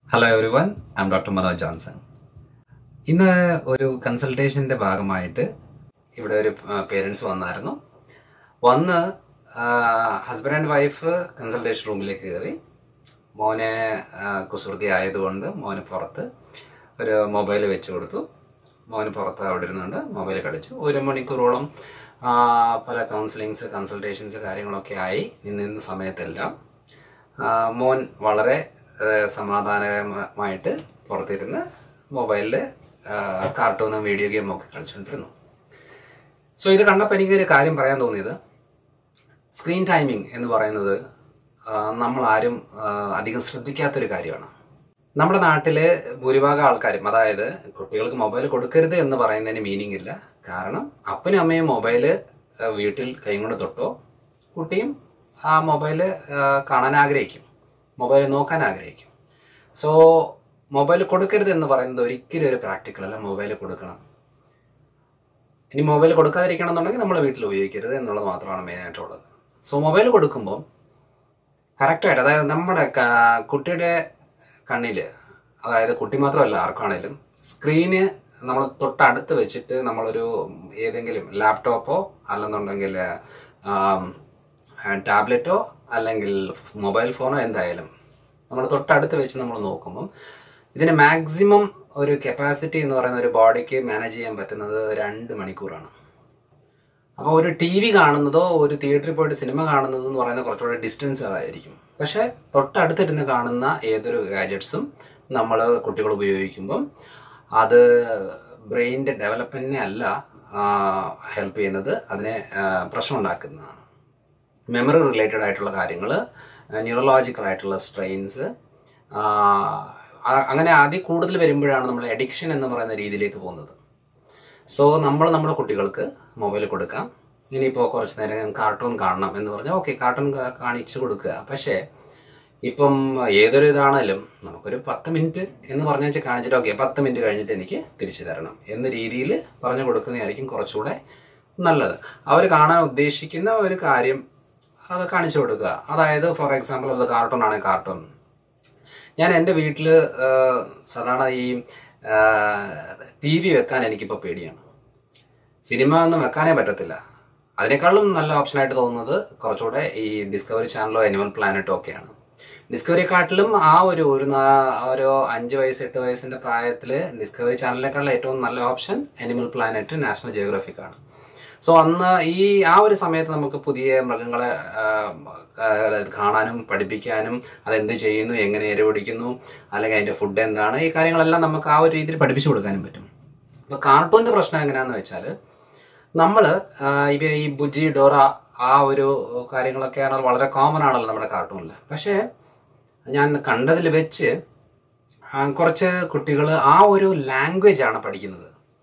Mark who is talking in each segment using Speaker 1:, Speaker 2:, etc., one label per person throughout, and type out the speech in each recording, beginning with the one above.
Speaker 1: hello everyone I'm doctor Manoj Johnson ഇന്ന് ഒരു കൺസൾട്ടേഷൻ്റെ ഭാഗമായിട്ട് ഇവിടെ ഒരു പേരൻസ് വന്നായിരുന്നു വന്ന് ഹസ്ബൻഡ് ആൻഡ് വൈഫ് കൺസൾട്ടേഷൻ റൂമിലേക്ക് കയറി മോനെ ആ, കുസൃതി ആയതുകൊണ്ട് മോന് പുറത്ത് ഒരു മൊബൈൽ വെച്ച് കൊടുത്തു മോന് പുറത്ത് അവിടെ ഇരുന്നുണ്ട് മൊബൈൽ കളിച്ചു ഒരു മണിക്കൂറോളം ആ, പല കൗൺസിലിങ്സ് കൺസൾട്ടേഷൻസ് കാര്യങ്ങളൊക്കെ ആയി നിന്നിരുന്ന സമയത്തെല്ലാം ആ, മോൻ വളരെ ആ, സമാധാനമായിട്ട് പുറത്തിരുന്ന് മൊബൈലിൽ കാർട്ടൂണും വീഡിയോ ഗെയിമും ഒക്കെ കളിച്ചുകൊണ്ടിരുന്നു സോ ഇത് കണ്ടപ്പോൾ എനിക്കൊരു കാര്യം പറയാൻ തോന്നിയത് സ്ക്രീൻ ടൈമിംഗ് എന്ന് പറയുന്നത് ആ, നമ്മളാരും ആ, അധികം ശ്രദ്ധിക്കാത്തൊരു കാര്യമാണ് നമ്മുടെ നാട്ടിലെ ഭൂരിഭാഗം ആൾക്കാരും അതായത് കുട്ടികൾക്ക് മൊബൈൽ കൊടുക്കരുത് എന്ന് പറയുന്നതിന് മീനിങ് ഇല്ല കാരണം അപ്പനും അമ്മയും മൊബൈല് ആ, വീട്ടിൽ കൈകൊണ്ട് തൊട്ടോ കുട്ടിയും ആ മൊബൈൽ കാണാൻ ആഗ്രഹിക്കും മൊബൈൽ നോക്കാൻ ആഗ്രഹിക്കും സോ മൊബൈൽ കൊടുക്കരുത് എന്ന് പറയുന്നത് ഒരിക്കലും ഒരു പ്രാക്ടിക്കൽ അല്ല മൊബൈൽ കൊടുക്കണം ഇനി മൊബൈൽ കൊടുക്കാതിരിക്കണം എന്നുണ്ടെങ്കിൽ നമ്മൾ വീട്ടിൽ ഉപയോഗിക്കരുത് എന്നുള്ളത് മാത്രമാണ് മെയിനായിട്ടുള്ളത് സോ മൊബൈൽ കൊടുക്കുമ്പോൾ കറക്റ്റായിട്ട് അതായത് നമ്മുടെ ക- കുട്ടിയുടെ കണ്ണിൽ അതായത് കുട്ടി മാത്രമല്ല ആർക്കാണേലും സ്ക്രീന് നമ്മൾ തൊട്ടടുത്ത് വെച്ചിട്ട് നമ്മളൊരു ഏതെങ്കിലും ലാപ്ടോപ്പോ അല്ലെന്നുണ്ടെങ്കിൽ ടാബ്ലറ്റോ അല്ലെങ്കിൽ മൊബൈൽ ഫോണോ എന്തായാലും നമ്മൾ തൊട്ടടുത്ത് വെച്ച് നമ്മൾ നോക്കുമ്പം ഇതിന് മാക്സിമം ഒരു കപ്പാസിറ്റി എന്ന് പറയുന്ന ഒരു ബോഡിക്ക് മാനേജ് ചെയ്യാൻ പറ്റുന്നത് രണ്ട് മണിക്കൂറാണ് അപ്പോൾ ഒരു ടി വി കാണുന്നതോ ഒരു തിയേറ്ററിൽ പോയിട്ട് സിനിമ കാണുന്നതോ എന്ന് പറയുന്നത് കുറച്ചുകൂടെ ഡിസ്റ്റൻസ് ആയിരിക്കും പക്ഷേ തൊട്ടടുത്തിരുന്ന് കാണുന്ന ഏതൊരു ഗാജറ്റ്സും നമ്മൾ കുട്ടികൾ ഉപയോഗിക്കുമ്പം അത് ബ്രെയിനിൻ്റെ ഡെവലപ്മെൻറ്റിനെ അല്ല ഹെൽപ്പ് ചെയ്യുന്നത് അതിനെ ആ, പ്രശ്നമുണ്ടാക്കുന്നതാണ് മെമ്മറി റിലേറ്റഡ് ആയിട്ടുള്ള കാര്യങ്ങൾ ന്യൂറോളജിക്കൽ ആയിട്ടുള്ള സ്ട്രെയിൻസ് അങ്ങനെ അതിൽ കൂടുതൽ വരുമ്പോഴാണ് നമ്മൾ എഡിക്ഷൻ എന്ന് പറയുന്ന രീതിയിലേക്ക് പോകുന്നത് സോ നമ്മൾ നമ്മുടെ കുട്ടികൾക്ക് മൊബൈൽ കൊടുക്കാം ഇനിയിപ്പോൾ കുറച്ച് നേരം കാർട്ടൂൺ കാണണം എന്ന് പറഞ്ഞാൽ ഓക്കെ കാർട്ടൂൺ കാ- കാണിച്ചു കൊടുക്കുക പക്ഷേ ഇപ്പം ഏതൊരു ഇതാണേലും നമുക്കൊരു പത്ത് മിനിറ്റ് എന്ന് പറഞ്ഞു വെച്ചാൽ കാണിച്ചിട്ട് ഓക്കെ പത്ത് മിനിറ്റ് കഴിഞ്ഞിട്ട് എനിക്ക് തിരിച്ചു തരണം എന്ന രീതിയിൽ പറഞ്ഞു കൊടുക്കുന്നതായിരിക്കും കുറച്ചുകൂടെ നല്ലത് അവർ കാണാൻ ഉദ്ദേശിക്കുന്ന ഒരു കാര്യം അത് കാണിച്ചു കൊടുക്കുക അതായത് ഫോർ എക്സാമ്പിൾ അത് കാർട്ടൂൺ ആണെങ്കിൽ കാർട്ടൂൺ ഞാൻ എൻ്റെ വീട്ടിൽ സാധാരണ ഈ ടി വി വെക്കാൻ എനിക്കിപ്പോൾ പേടിയാണ് സിനിമ ഒന്നും വെക്കാനേ പറ്റത്തില്ല അതിനേക്കാളും നല്ല ഓപ്ഷനായിട്ട് തോന്നുന്നത് കുറച്ചുകൂടെ ഈ ഡിസ്കവറി ചാനലോ അനിമൽ പ്ലാനറ്റോ ഒക്കെയാണ് ഡിസ്കവറിയെക്കാട്ടിലും ആ ഒരു ഒരു നാ- ഒരു അഞ്ച് വയസ്സ് എട്ട് വയസ്സിന്റെ പ്രായത്തിൽ ഡിസ്കവറി ചാനലിനേക്കാളും ഏറ്റവും നല്ല option Animal Planet National Geographic ആണ് സോ അന്ന് ഈ ആ ഒരു സമയത്ത് നമുക്ക് പുതിയ മൃഗങ്ങളെ ആ, ആ, അതായത് കാണാനും പഠിപ്പിക്കാനും അതെന്ത് ചെയ്യുന്നു എങ്ങനെ ഇരപിടിക്കുന്നു അല്ലെങ്കിൽ അതിന്റെ ഫുഡ് എന്താണ് ഈ കാര്യങ്ങളെല്ലാം നമുക്ക് ആ ഒരു രീതിയിൽ പഠിപ്പിച്ചു കൊടുക്കാനും പറ്റും അപ്പോൾ കാർട്ടൂണിന്റെ പ്രശ്നം എങ്ങനെയാന്ന് വെച്ചാൽ നമ്മൾ ഇവ ഈ ബുജി ഡോറ ആ ഒരു കാര്യങ്ങളൊക്കെയാണ് വളരെ കോമൺ ആണല്ലോ നമ്മുടെ കാർട്ടൂണിൽ പക്ഷേ ഞാൻ കണ്ടതിൽ വെച്ച് ആ, കുറച്ച് കുട്ടികൾ ആ ഒരു ലാംഗ്വേജ് ആണ് പഠിക്കുന്നത്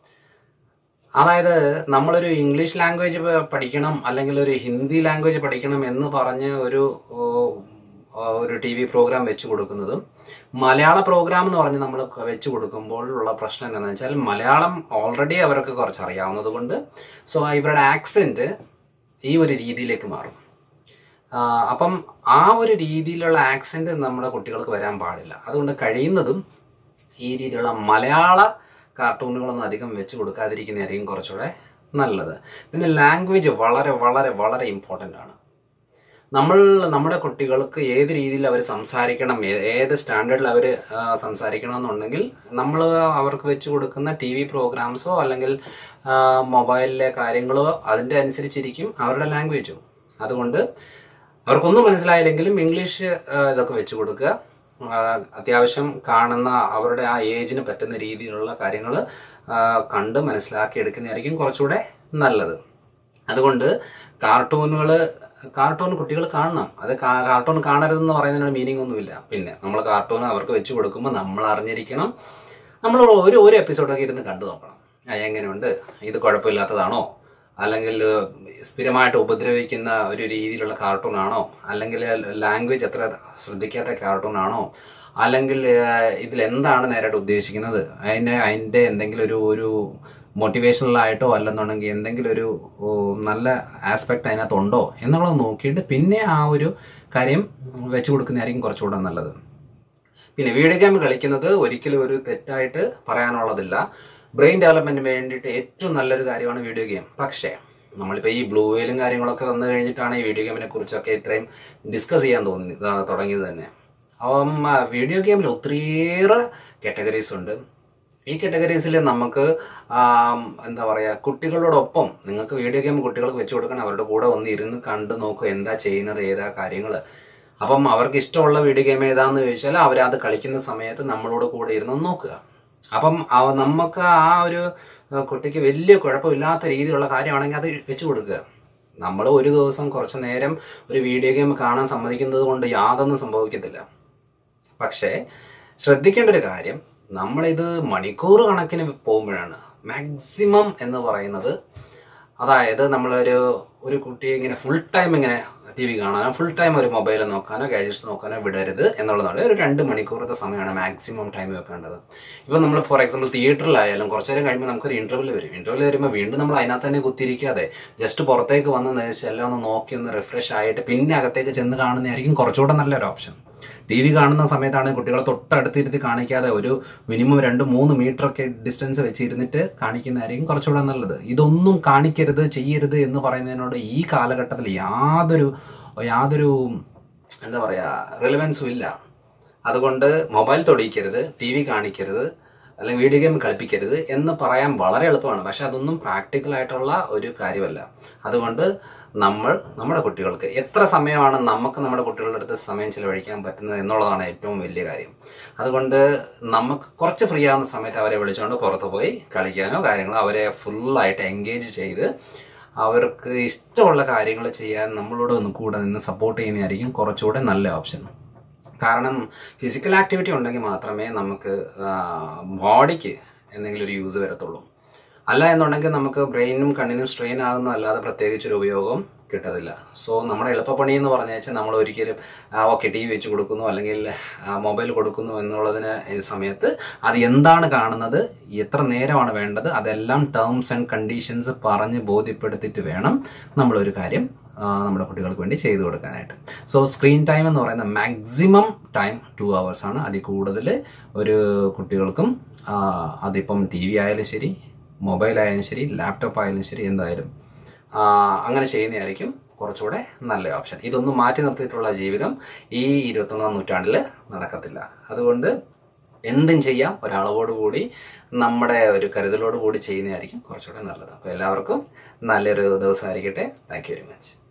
Speaker 1: അതായത് നമ്മളൊരു ഇംഗ്ലീഷ് ലാംഗ്വേജ് പഠിക്കണം അല്ലെങ്കിൽ ഒരു ഹിന്ദി ലാംഗ്വേജ് പഠിക്കണം എന്ന് പറഞ്ഞ് ഒരു ഓ, ഓ, ഒരു ടി വി പ്രോഗ്രാം വെച്ച് കൊടുക്കുന്നതും മലയാള പ്രോഗ്രാം എന്ന് പറഞ്ഞ് നമ്മൾ വെച്ച് കൊടുക്കുമ്പോൾ ഉള്ള പ്രശ്നം എന്താണെന്ന് വെച്ചാൽ മലയാളം ഓൾറെഡി അവർക്ക് കുറച്ച് അറിയാവുന്നത് കൊണ്ട് സോ ഇവരുടെ ആക്സെൻറ്റ് ഈ ഒരു രീതിയിലേക്ക് മാറും ആ, അപ്പം ആ ഒരു രീതിയിലുള്ള ആക്സെന്റ് നമ്മുടെ കുട്ടികൾക്ക് വരാൻ പാടില്ല അതുകൊണ്ട് കഴിയുന്നതും ഈ രീതിയിലുള്ള മലയാള കാർട്ടൂണുകളൊന്നും അധികം വെച്ച് കൊടുക്കാതിരിക്കുന്നതായിരിക്കും കുറച്ചുകൂടെ നല്ലത് പിന്നെ ലാംഗ്വേജ് വളരെ വളരെ വളരെ ഇമ്പോർട്ടൻ്റ് ആണ് നമ്മൾ നമ്മുടെ കുട്ടികൾക്ക് ഏത് രീതിയിൽ അവർ സംസാരിക്കണം ഏ- ഏത് സ്റ്റാൻഡേർഡിൽ അവർ സംസാരിക്കണം എന്നുണ്ടെങ്കിൽ നമ്മൾ അവർക്ക് വെച്ച് കൊടുക്കുന്ന ടി വി പ്രോഗ്രാംസോ അല്ലെങ്കിൽ ആ, മൊബൈലിലെ കാര്യങ്ങളോ അതിൻ്റെ അനുസരിച്ചിരിക്കും അവരുടെ ലാംഗ്വേജും അതുകൊണ്ട് അവർക്കൊന്നും മനസ്സിലായില്ലെങ്കിലും ഇംഗ്ലീഷ് ആ, ഇതൊക്കെ വെച്ച് കൊടുക്കുക ആ, അത്യാവശ്യം കാണുന്ന അവരുടെ ആ ഏജിന് പറ്റുന്ന രീതിയിലുള്ള കാര്യങ്ങൾ കണ്ട് മനസ്സിലാക്കി എടുക്കുന്നതായിരിക്കും കുറച്ചുകൂടെ നല്ലത് അതുകൊണ്ട് കാർട്ടൂണുകൾ കാർട്ടൂൺ കുട്ടികൾ കാണണം അത് കാ- കാർട്ടൂൺ കാണരുതെന്ന് പറയുന്നതിന് മീനിങ് ഒന്നുമില്ല പിന്നെ നമ്മൾ കാർട്ടൂൺ അവർക്ക് വെച്ച് കൊടുക്കുമ്പോൾ നമ്മൾ അറിഞ്ഞിരിക്കണം നമ്മൾ ഒരു ഒരു എപ്പിസോഡൊക്കെ ഇരുന്ന് കണ്ടു നോക്കണം ആ, എങ്ങനെയുണ്ട് ഇത് കുഴപ്പമില്ലാത്തതാണോ അല്ലെങ്കിൽ സ്ഥിരമായിട്ട് ഉപദ്രവിക്കുന്ന ഒരു രീതിയിലുള്ള കാർട്ടൂൺ ആണോ അല്ലെങ്കിൽ ലാംഗ്വേജ് അത്ര ശ്രദ്ധിക്കാത്ത കാർട്ടൂൺ ആണോ അല്ലെങ്കിൽ ഇതിൽ എന്താണ് നേരിട്ട് ഉദ്ദേശിക്കുന്നത് അതിന് അതിൻ്റെ എന്തെങ്കിലും ഒരു ഒരു മോട്ടിവേഷണൽ ആയിട്ടോ അല്ലെന്നുണ്ടെങ്കിൽ എന്തെങ്കിലും ഒരു ഓ, നല്ല ആസ്പെക്ട് അതിനകത്തുണ്ടോ എന്നുള്ളത് നോക്കിയിട്ട് പിന്നെ ആ ഒരു കാര്യം വെച്ച് കൊടുക്കുന്നതായിരിക്കും കുറച്ചുകൂടെ നല്ലത് പിന്നെ വീഡിയോ ഗെയിം കളിക്കുന്നത് ഒരിക്കലും ഒരു തെറ്റായിട്ട് പറയാനുള്ളതില്ല ബ്രെയിൻ ഡെവലപ്മെന്റിന് വേണ്ടിയിട്ട് ഏറ്റവും നല്ലൊരു കാര്യമാണ് വീഡിയോ ഗെയിം പക്ഷേ നമ്മളിപ്പോൾ ഈ ബ്ലൂ വെയിലും കാര്യങ്ങളൊക്കെ വന്നു കഴിഞ്ഞിട്ടാണ് ഈ വീഡിയോ ഗെയിമിനെ കുറിച്ചൊക്കെ ഇത്രയും ഡിസ്കസ് ചെയ്യാൻ തോന്നി ആ, തുടങ്ങിയത് തന്നെ അപ്പം ആ, വീഡിയോ ഗെയിമിൽ ഒത്തിരിയേറെ കാറ്റഗറീസ് ഉണ്ട് ഈ കാറ്റഗറീസിൽ നമുക്ക് ആം, എന്താ പറയുക കുട്ടികളോടൊപ്പം നിങ്ങൾക്ക് വീഡിയോ ഗെയിം കുട്ടികൾക്ക് വെച്ച് കൊടുക്കണം അവരുടെ കൂടെ ഒന്ന് ഇരുന്ന് കണ്ട് നോക്കുക എന്താ ചെയ്യുന്നത് ഏതാ കാര്യങ്ങൾ അപ്പം അവർക്ക് ഇഷ്ടമുള്ള വീഡിയോ ഗെയിം ഏതാന്ന് ചോദിച്ചാൽ അവരത് കളിക്കുന്ന സമയത്ത് നമ്മളോട് കൂടെ ഇരുന്ന് നോക്കുക അപ്പം അവ നമുക്ക് ആ ഒരു ആ, കുട്ടിക്ക് വലിയ കുഴപ്പമില്ലാത്ത രീതിയിലുള്ള കാര്യമാണെങ്കിൽ അത് വെച്ച് കൊടുക്കുക നമ്മൾ ഒരു ദിവസം കുറച്ച് നേരം ഒരു വീഡിയോ ഗെയിം കാണാൻ സമ്മതിക്കുന്നത് കൊണ്ട് യാതൊന്നും സംഭവിക്കത്തില്ല പക്ഷേ ശ്രദ്ധിക്കേണ്ട ഒരു കാര്യം നമ്മളിത് മണിക്കൂർ കണക്കിന് പോകുമ്പോഴാണ് മാക്സിമം എന്ന് പറയുന്നത് അതായത് നമ്മളൊരു ഒരു കുട്ടിയെ ഇങ്ങനെ ഫുൾ ടൈം ഇങ്ങനെ ടി വി കാണാനോ ഫുൾ ടൈം ഒരു മൊബൈൽ നോക്കാനോ ഗാജറ്റ്സ് നോക്കാനോ വിടരുത് എന്നുള്ളതാണ് ഒരു രണ്ട് മണിക്കൂറത്തെ സമയമാണ് മാക്സിമം ടൈം വെക്കേണ്ടത് ഇപ്പം നമ്മൾ ഫോർ എക്സാമ്പിൾ തിയേറ്ററിലായാലും കുറച്ച് നേരം കഴിയുമ്പോൾ നമുക്കൊരു ഇന്റർവെൽ വരും ഇന്റർവെൽ വരുമ്പോൾ വീണ്ടും നമ്മൾ അതിനകത്ത് തന്നെ കുത്തിരിക്കാതെ ജസ്റ്റ് പുറത്തേക്ക് വന്ന് വെച്ചാൽ എല്ലാം ഒന്ന് നോക്കി ഒന്ന് റിഫ്രഷ് ആയിട്ട് പിന്നെ അകത്തേക്ക് ചെന്ന് കാണുന്നതായിരിക്കും കുറച്ചുകൂടെ നല്ലൊരു ഓപ്ഷൻ ടി വി കാണുന്ന സമയത്താണ് കുട്ടികളെ തൊട്ടടുത്തിരുത്തി കാണിക്കാതെ ഒരു മിനിമം രണ്ട് മൂന്ന് മീറ്റർ ഒക്കെ ഡിസ്റ്റൻസ് വെച്ചിരുന്നിട്ട് കാണിക്കുന്നതായിരിക്കും കുറച്ചുകൂടെ നല്ലത് ഇതൊന്നും കാണിക്കരുത് ചെയ്യരുത് എന്ന് പറയുന്നതിനോട് ഈ കാലഘട്ടത്തിൽ യാതൊരു യാതൊരു എന്താ പറയുക റിലവൻസും ഇല്ല അതുകൊണ്ട് മൊബൈൽ തൊടിയിക്കരുത് ടി വി കാണിക്കരുത് അല്ലെങ്കിൽ വീഡിയോ ഗെയിം കളിപ്പിക്കരുത് എന്ന് പറയാൻ വളരെ എളുപ്പമാണ് പക്ഷെ അതൊന്നും പ്രാക്ടിക്കൽ ആയിട്ടുള്ള ഒരു കാര്യമല്ല അതുകൊണ്ട് നമ്മൾ നമ്മുടെ കുട്ടികൾക്ക് എത്ര സമയമാണ് നമുക്ക് നമ്മുടെ കുട്ടികളുടെ അടുത്ത് സമയം ചിലവഴിക്കാൻ പറ്റുന്നത് എന്നുള്ളതാണ് ഏറ്റവും വലിയ കാര്യം അതുകൊണ്ട് നമുക്ക് കുറച്ച് ഫ്രീ ആവുന്ന സമയത്ത് അവരെ വിളിച്ചുകൊണ്ട് പുറത്ത് പോയി കളിക്കാനോ കാര്യങ്ങളോ അവരെ ഫുള്ളായിട്ട് എൻഗേജ് ചെയ്ത് അവർക്ക് ഇഷ്ടമുള്ള കാര്യങ്ങൾ ചെയ്യാൻ നമ്മളോട് ഒന്ന് കൂടെ നിന്ന് സപ്പോർട്ട് ചെയ്യുന്നതായിരിക്കും കുറച്ചുകൂടെ നല്ല ഓപ്ഷൻ കാരണം ഫിസിക്കൽ ആക്ടിവിറ്റി ഉണ്ടെങ്കിൽ മാത്രമേ നമുക്ക് ബോഡിക്ക് എന്തെങ്കിലും ഒരു യൂസ് വരത്തുള്ളൂ അല്ല എന്നുണ്ടെങ്കിൽ നമുക്ക് ബ്രെയിനും കണ്ണിനും സ്ട്രെയിൻ ആകുന്ന അല്ലാതെ പ്രത്യേകിച്ചൊരു ഉപയോഗം കിട്ടത്തില്ല സോ നമ്മുടെ എളുപ്പപ്പണി എന്ന് പറഞ്ഞു വെച്ചാൽ നമ്മൾ ഒരിക്കലും ഓക്കെ ടി വി വെച്ച് കൊടുക്കുന്നു അല്ലെങ്കിൽ മൊബൈൽ കൊടുക്കുന്നു എന്നുള്ളതിന് ഈ സമയത്ത് അത് എന്താണ് കാണുന്നത് എത്ര നേരമാണ് വേണ്ടത് അതെല്ലാം ടേംസ് ആൻഡ് കണ്ടീഷൻസ് പറഞ്ഞ് ബോധ്യപ്പെടുത്തിയിട്ട് വേണം നമ്മളൊരു കാര്യം ആ, നമ്മുടെ കുട്ടികൾക്ക് വേണ്ടി ചെയ്തു കൊടുക്കാനായിട്ട് സോ സ്ക്രീൻ ടൈം എന്ന് പറയുന്ന മാക്സിമം ടൈം ടു അവേഴ്സ് ആണ് അതിൽ കൂടുതൽ ഒരു കുട്ടികൾക്കും ആ, അതിപ്പം ടി വി ആയാലും ശരി മൊബൈൽ ആയാലും ശരി ലാപ്ടോപ്പ് ആയാലും ശരി എന്തായാലും ആ, അങ്ങനെ ചെയ്യുന്നതായിരിക്കും കുറച്ചുകൂടെ നല്ല ഓപ്ഷൻ ഇതൊന്നും മാറ്റി നിർത്തിയിട്ടുള്ള ജീവിതം ഈ ഇരുപത്തൊന്നാം നൂറ്റാണ്ടിൽ നടക്കത്തില്ല അതുകൊണ്ട് എന്തും ചെയ്യാം ഒരളവോടുകൂടി നമ്മുടെ ഒരു കരുതലോട് കൂടി ചെയ്യുന്നതായിരിക്കും കുറച്ചുകൂടെ നല്ലത് അപ്പോൾ എല്ലാവർക്കും നല്ലൊരു ദിവസമായിരിക്കട്ടെ താങ്ക് യു വെരി മച്ച്